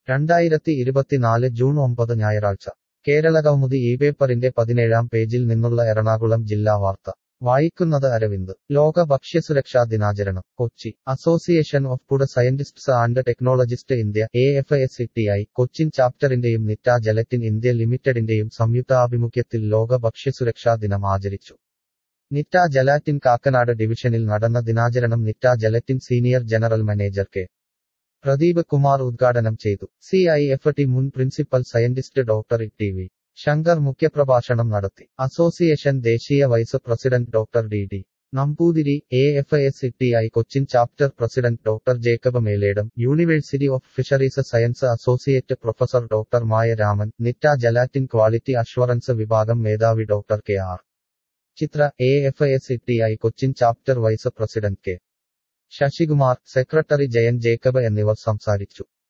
രണ്ടായിരത്തി ഇരുപത്തിനാല് ജൂൺ ഒമ്പത് ഞായറാഴ്ച കേരളകൗമുദി ഈ പേപ്പറിന്റെ പതിനേഴാം പേജിൽ നിന്നുള്ള എറണാകുളം ജില്ലാ വാർത്ത വായിക്കുന്നത് അരവിന്ദ് ലോക ഭക്ഷ്യസുരക്ഷാ ദിനാചരണം Kochi association of food scientists and technologist India A F S I Cochin ചാപ്റ്ററിന്റെയും നിറ്റ ജലറ്റിൻ ഇന്ത്യ ലിമിറ്റഡിന്റെയും സംയുക്താഭിമുഖ്യത്തിൽ ലോക ഭക്ഷ്യസുരക്ഷാ ദിനം ആചരിച്ചു നിറ്റ ജലാറ്റിൻ കാക്കനാട് ഡിവിഷനിൽ നടന്ന ദിനാചരണം Nitta gelatin senior general manager K Pradeep Kumar ഉദ്ഘാടനം ചെയ്തു സി ഐ എഫ് ടി മുൻ principal scientist doctor T V Shankar മുഖ്യപ്രഭാഷണം നടത്തി അസോസിയേഷൻ ദേശീയ vice president doctor D D Namboothiri A F S T I Cochin chapter president doctor Jacob Meledam university of fisheries science associate professor doctor Maya Raman Nitta gelatin quality assurance വിഭാഗം മേധാവി doctor K R Chithra A F S T I Cochin chapter vice president K Sasikumar secretary Jayan Jacob എന്നിവർ സംസാരിച്ചു